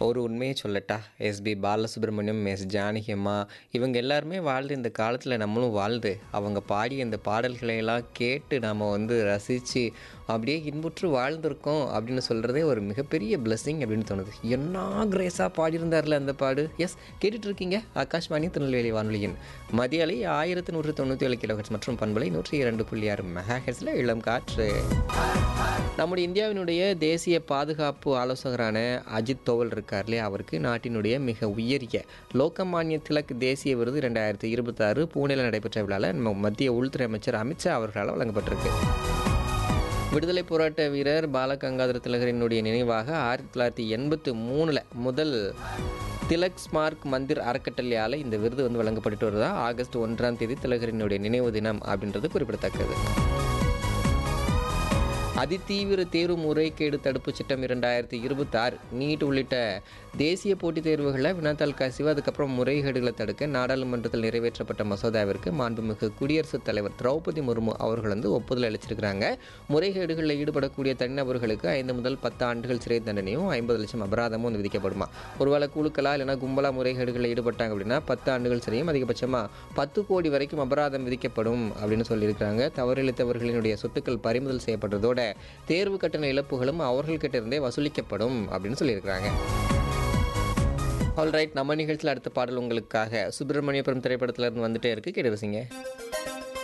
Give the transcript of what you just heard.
ஒரு உண்மையை சொல்லட்டா எஸ்பி பாலசுப்ரமணியம் எஸ் ஜானகி அம்மா இவங்க எல்லாருமே வாழ்ந்து இந்த காலத்தில் நம்மளும் வாழ்ந்து அவங்க பாடிய இந்த பாடல்களை எல்லாம் கேட்டு நாம் வந்து ரசித்து அப்படியே இன்புற்று வாழ்ந்திருக்கோம் அப்படின்னு சொல்கிறதே ஒரு மிகப்பெரிய blessing அப்படின்னு தோணுது என்ன கிரேஸாக பாடியிருந்தார்ல அந்த பாடு எஸ் கேட்டுட்டு இருக்கீங்க ஆகாஷ்வாணி திருநெல்வேலி வானொலியின் மதிய அலை ஆயிரத்தி நூற்றி தொண்ணூற்றி ஏழு கிலோஹெட்ஸ் மற்றும் பண்பலை நூற்றி இரண்டு புள்ளி ஆறு மெகா ஹெட்ஸில் இளம் காற்று நம்முடைய இந்தியாவினுடைய தேசிய பாதுகாப்பு ஆலோசகரான அஜித் தோவல் இருக்கார் இல்லையா அவருக்கு நாட்டினுடைய மிக உயரிய லோகமானிய திலக் தேசிய விருது ரெண்டாயிரத்தி இருபத்தாறு பூனேல நடைபெற்ற விழாவில் நம்ம மத்திய உள்துறை அமைச்சர் அமித்ஷா அவர்களால் வழங்கப்பட்டிருக்கு விடுதலை போராட்ட வீரர் பாலகங்காதர திலகரினுடைய நினைவாக ஆயிரத்தி தொள்ளாயிரத்தி எண்பத்தி மூணில் முதல் திலக் ஸ்மார்க் மந்திர் அறக்கட்டளையால் இந்த விருது வந்து வழங்கப்பட்டு வருதா ஆகஸ்ட் ஒன்றாம் தேதி திலகரினுடைய நினைவு தினம் அப்படின்றது குறிப்பிடத்தக்கது அதிதீவிர தேர்வு முறைகேடு தடுப்புச் சட்டம் இரண்டாயிரத்தி இருபத்தாறு நீட் உள்ளிட்ட தேசிய போட்டித் தேர்வுகளில் வினாத்தாள் கசிவு அதுக்கப்புறம் முறைகேடுகளை தடுக்க நாடாளுமன்றத்தில் நிறைவேற்றப்பட்ட மசோதாவிற்கு மாண்புமிகு குடியரசுத் தலைவர் திரௌபதி முர்மு அவர்கள் வந்து ஒப்புதல் அளிச்சிருக்கிறாங்க முறைகேடுகளில் ஈடுபடக்கூடிய தனிநபர்களுக்கு ஐந்து முதல் பத்து ஆண்டுகள் சிறை தண்டனையும் ஐம்பது லட்சம் அபராதமும் வந்து விதிக்கப்படுமா ஒருவேளை குழுக்களா இல்லைனா கும்பலா முறைகேடுகளில் ஈடுபட்டாங்க அப்படின்னா பத்து ஆண்டுகள் சிறையும் அதிகபட்சமாக பத்து கோடி வரைக்கும் அபராதம் விதிக்கப்படும் அப்படின்னு சொல்லியிருக்கிறாங்க தவறிழைத்தவர்களினுடைய சொத்துக்கள் பறிமுதல் செய்யப்படுறதோட தேர்வு கட்டண இழப்புகளும் அவர்கள்கிட்ட இருந்தே வசூலிக்கப்படும் அப்படின்னு சொல்லியிருக்கிறாங்க ஆல்ரைட் நம்ம நிகழ்ச்சியில் அடுத்த பாடல் உங்களுக்காக சுப்பிரமணியபுரம் திரைப்படத்துல இருந்து வந்துட்டே இருக்கு கேட்டு ரசிங்க